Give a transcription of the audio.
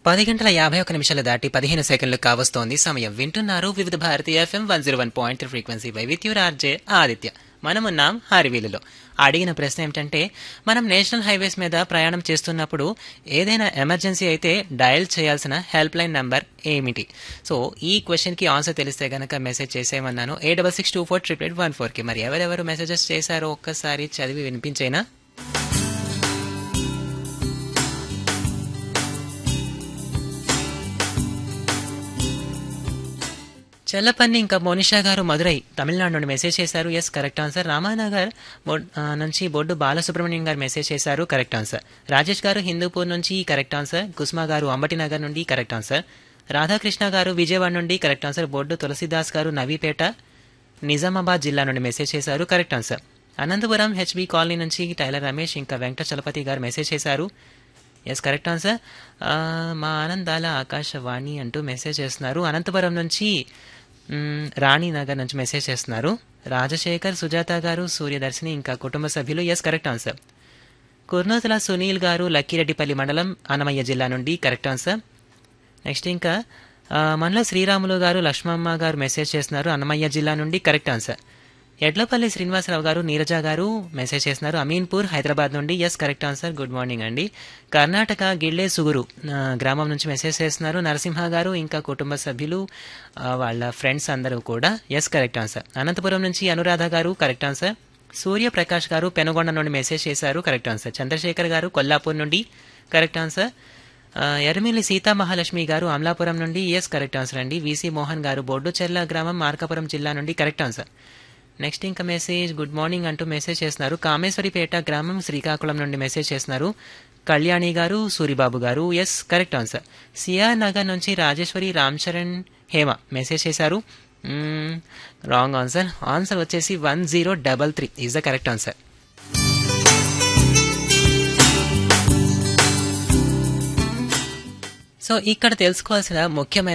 పది గంటల యాభై ఒక నిమిషాలు దాటి పదిహేను సెకండ్లు కావస్తోంది సమయం వింటున్నారు వివిధ భారతీయ FM one zero one point frequency by with your RJ Aditya మనమున్నాం హారివీలులో అడిగిన ప్రశ్న ఏమిటంటే మనం నేషనల్ హైవేస్ మీద ప్రయాణం చేస్తున్నప్పుడు ఏదైనా ఎమర్జెన్సీ అయితే డయల్ చేయాల్సిన హెల్ప్ లైన్ నంబర్ ఏమిటి సో ఈ క్వశ్చన్కి ఆన్సర్ తెలిస్తే గనక మెసేజ్ చేసేయమన్నాను A double six two four triple eight one ఫోర్కి మరి ఎవరెవరు మెసేజెస్ చేశారో ఒక్కసారి చదివి వినిపించేనా చెల్లపన్ని ఇంకా మోనిషా గారు మదురై తమిళనాడు నుండి మెసేజ్ చేశారు ఎస్ కరెక్ట్ ఆన్సర్ రామానగర్ బొడ్- ఆ, నుంచి బొడ్డు బాలసుబ్రహ్మణ్యం గారు మెసేజ్ చేశారు కరెక్ట్ ఆన్సర్ రాజేష్ గారు హిందూపూర్ నుంచి కరెక్ట్ ఆన్సర్ కుస్మా గారు అంబటి నగర్ నుండి కరెక్ట్ ఆన్సర్ రాధాకృష్ణ గారు విజయవాడ నుండి కరెక్ట్ ఆన్సర్ బొడ్డు తులసిదాస్ గారు నవీపేట నిజామాబాద్ జిల్లా నుండి మెసేజ్ చేశారు correct answer Anantapuram HB colony నుంచి టైలర్ రమేష్ ఇంకా వెంకట చలపతి గారు మెసేజ్ చేశారు ఎస్ కరెక్ట్ ఆన్సర్ ఆ, మా ఆనందాల ఆకాశవాణి అంటూ మెసేజ్ చేస్తున్నారు అనంతపురం నుంచి మ్, రాణినగర్ నుంచి మెసేజ్ చేస్తున్నారు రాజశేఖర్ సుజాత గారు సూర్యదర్శిని ఇంకా కుటుంబ సభ్యులు yes correct answer Kurnuthala Sunil గారు లక్కిరెడ్డిపల్లి మండలం అన్నమయ్య జిల్లా నుండి కరెక్ట్ ఆన్సర్ నెక్స్ట్ ఇంకా ఆ, మనలో శ్రీరాములు గారు లక్ష్మమ్మ గారు మెసేజ్ చేస్తున్నారు అన్నమయ్య జిల్లా నుండి కరెక్ట్ ఆన్సర్ ఎడ్లపల్లి శ్రీనివాసరావు గారు నీరజ గారు మెసేజ్ చేస్తున్నారు అమీన్పూర్ హైదరాబాద్ నుండి yes correct answer good morning అండి కర్ణాటక గిళ్ళే సుగురు ఆ, గ్రామం నుంచి మెసేజ్ చేస్తున్నారు నరసింహ గారు ఇంకా కుటుంబ సభ్యులు ఆ, వాళ్ళ ఫ్రెండ్స్ అందరూ కూడా ఎస్ కరెక్ట్ ఆన్సర్ అనంతపురం నుంచి అనురాధ గారు కరెక్ట్ ఆన్సర్ సూర్యప్రకాష్ గారు పెనుగొండ నుండి మెసేజ్ చేశారు కరెక్ట్ ఆన్సర్ చంద్రశేఖర్ గారు కొల్లాపూర్ నుండి కరెక్ట్ ఆన్సర్ ఆ, ఎర్రమిల్లి సీతా మహాలక్ష్మి గారు అమలాపురం నుండి ఎస్ కరెక్ట్ ఆన్సర్ అండి విసి మోహన్ గారు బొడ్డుచెర్ల గ్రామం మార్కాపురం జిల్లా నుండి కరెక్ట్ ఆన్సర్ నెక్స్ట్ ఇంకా మెసేజ్ గుడ్ మార్నింగ్ అంటూ మెసేజ్ చేస్తున్నారు కామేశ్వరిపేట గ్రామం శ్రీకాకుళం నుండి మెసేజ్ చేస్తున్నారు కళ్యాణి గారు సూరిబాబు గారు yes correct answer CR Nagar నుంచి రాజేశ్వరి రామ్ చరణ్ హేమ మెసేజ్ చేశారు రాంగ్ ఆన్సర్ ఆన్సర్ వచ్చేసి one zero double three is the correct answer so ఇక్కడ తెలుసుకోవాల్సిన ముఖ్యమైన